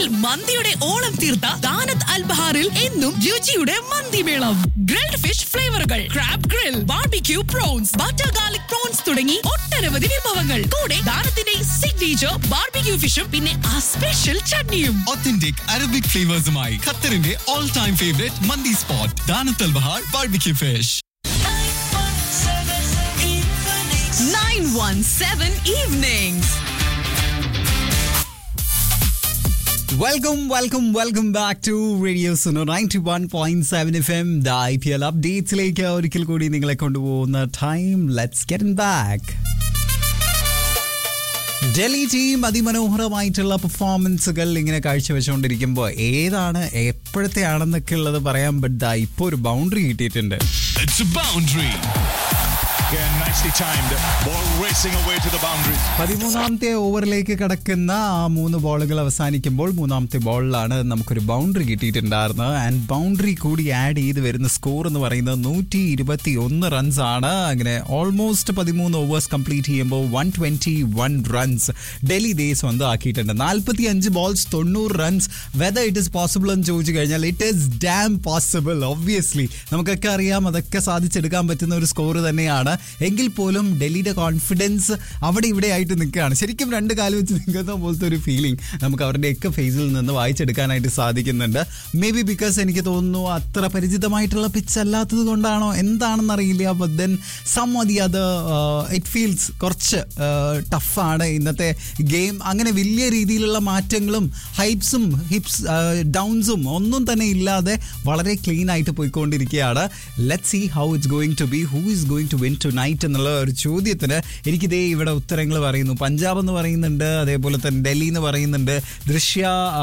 ഖത്തറിൽ മന്തിയുടെ ഓളം തീർത്ത ദാനത്ത് അൽബഹാറിൽ എന്നും രുചിയുടെ മന്തിമേളം ഗ്രിൽഡ് ഫിഷ് ഫ്ലേവറുകൾ crab grill barbecue prawns butter garlic prawns തുടങ്ങി ഒട്ടനവധി വിഭവങ്ങൾ കൂടെ ദാനത്തിന്റെ സിഗ്നേച്ചർ ബാർബിക്യൂ ഫിഷും പിന്നെ ആ സ്പെഷ്യൽ ചട്നിയും Authentic Arabic flavors-മായി ഖത്തറിന്റെ all time favorite മന്തി spot Danat Al Bahar barbecue fish 917 evenings. Welcome welcome welcome back to radio Suno ninety one point seven F M the I P L അപ്ഡേറ്റ്സിലേക്ക് ഒരിക്കൽ കൂടി നിങ്ങളെ കൊണ്ടുപോകുന്ന time let's get back Delhi team അതിമനോഹരമായിട്ടുള്ള പെർഫോമൻസുകൾ ഇങ്ങനെ കാഴ്ചവെച്ചുകൊണ്ടിരിക്കുമ്പോൾ ഏതാണ് എപ്പോഴത്തെ ആണെന്നൊക്കെ ഉള്ളത് പറയാൻ പറ്റാ ഇപ്പോൾ ഒരു ബൗണ്ടറി കിട്ടിയിട്ടുണ്ട് It's a boundary. Again, nicely timed. Ball racing away to the boundary. പതിമൂന്നാമത്തെ ഓവറിലേക്ക് കടക്കുന്ന ആ മൂന്ന് ബോളുകൾ അവസാനിക്കുമ്പോൾ മൂന്നാമത്തെ ബോളിലാണ് നമുക്കൊരു ബൗണ്ടറി കിട്ടിയിട്ടുണ്ടായിരുന്നത് ആൻഡ് ബൗണ്ടറി കൂടി ആഡ് ചെയ്ത് വരുന്ന സ്കോർ എന്ന് പറയുന്നത് നൂറ്റി ഇരുപത്തി ഒന്ന് റൺസ് ആണ് അങ്ങനെ ഓൾമോസ്റ്റ് പതിമൂന്ന് ഓവേഴ്സ് കംപ്ലീറ്റ് ചെയ്യുമ്പോൾ one twenty one runs Delhi ദേ സ്വന്തമാക്കിയിട്ടുണ്ട് നാൽപ്പത്തി അഞ്ച് ബോൾസ് തൊണ്ണൂറ് runs whether it is possible എന്ന് ചോദിച്ചു കഴിഞ്ഞാൽ it is damn possible obviously നമുക്കൊക്കെ അറിയാം അതൊക്കെ സാധിച്ചെടുക്കാൻ പറ്റുന്ന ഒരു സ്കോർ തന്നെയാണ് എങ്കിൽ പോലും ഡൽഹിയുടെ കോൺഫിഡൻസ് അവിടെ ഇവിടെ ആയിട്ട് നിൽക്കുകയാണ് ശരിക്കും രണ്ട് കാലം വെച്ച് നിൽക്കുന്ന പോലത്തെ ഒരു ഫീലിംഗ് നമുക്ക് അവരുടെയൊക്കെ ഫേസിൽ നിന്ന് വായിച്ചെടുക്കാനായിട്ട് സാധിക്കുന്നുണ്ട് മേ ബി ബിക്കോസ് എനിക്ക് തോന്നുന്നു അത്ര പരിചിതമായിട്ടുള്ള പിച്ച് അല്ലാത്തത് കൊണ്ടാണോ എന്താണെന്ന് അറിയില്ല ബട്ട് ദെൻ സം മതി അത് ഇറ്റ് ഫീൽസ് കുറച്ച് ടഫാണ് ഇന്നത്തെ ഗെയിം അങ്ങനെ വലിയ രീതിയിലുള്ള മാറ്റങ്ങളും ഹൈപ്സും ഹിപ്സ് ഡൗൺസും ഒന്നും തന്നെ ഇല്ലാതെ വളരെ ക്ലീൻ ആയിട്ട് പോയിക്കൊണ്ടിരിക്കുകയാണ് let see how it's going to be who is going to win tonight എന്നുള്ള ഒരു ചോദ്യത്തിന് എനിക്കിതേ ഇവിടെ ഉത്തരങ്ങൾ പറയുന്നു പഞ്ചാബ് എന്ന് പറയുന്നുണ്ട് അതേപോലെ തന്നെ ഡൽഹി എന്ന് പറയുന്നുണ്ട് ദൃശ്യ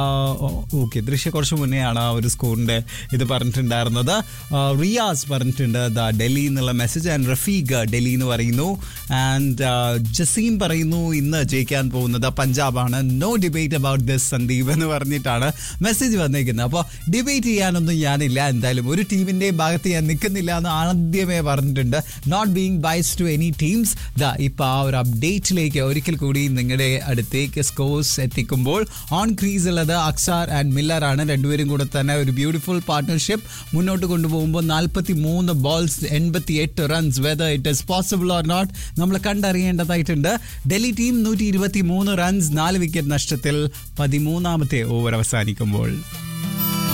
ഓക്കെ ദൃശ്യ കുറച്ച് മുന്നെയാണ് ആ ഒരു സ്കോറിന്റെ ഇത് പറഞ്ഞിട്ടുണ്ടായിരുന്നത് ആ, റിയാസ് പറഞ്ഞിട്ടുണ്ട് ദ ഡൽഹി എന്നുള്ള മെസ്സേജ് ആൻഡ് റഫീഖ് ഡൽഹി എന്ന് പറയുന്നു ആൻഡ് ജസീം പറയുന്നു ഇന്ന് ജയിക്കാൻ പോകുന്നത് പഞ്ചാബാണ് no debate about this Sandeep എന്ന് പറഞ്ഞിട്ടാണ് മെസ്സേജ് വന്നേക്കുന്നത് അപ്പോൾ ഡിബേറ്റ് ചെയ്യാനൊന്നും ഞാനില്ല എന്തായാലും ഒരു ടീമിന്റെ ഭാഗത്ത് ഞാൻ നിൽക്കുന്നില്ല എന്ന് ആദ്യമേ പറഞ്ഞിട്ടുണ്ട് not being biased to any teams ദാ ഇപ്പൊ ആ ഒരു അപ്ഡേറ്റിലേക്ക് ഒരിക്കൽ കൂടി നിങ്ങളുടെ അടുത്തേക്ക് സ്കോർസ് എത്തിക്കുമ്പോൾ ഓൺ ക്രീസ് ഉള്ളത് അക്സാർ ആൻഡ് മില്ലർ ആണ് രണ്ടുപേരും കൂടെ തന്നെ ഒരു ബ്യൂട്ടിഫുൾ പാർട്ട്ണർഷിപ്പ് മുന്നോട്ട് കൊണ്ടുപോകുമ്പോൾ നാൽപ്പത്തി മൂന്ന് ബോൾസ് എൺപത്തി എട്ട് runs whether it is possible or not നമ്മൾ കണ്ടറിയേണ്ടതായിട്ടുണ്ട് ഡൽഹി ടീം നൂറ്റി ഇരുപത്തി മൂന്ന് റൺസ് നാല് വിക്കറ്റ് നഷ്ടത്തിൽ പതിമൂന്നാമത്തെ ഓവർ അവസാനിക്കുമ്പോൾ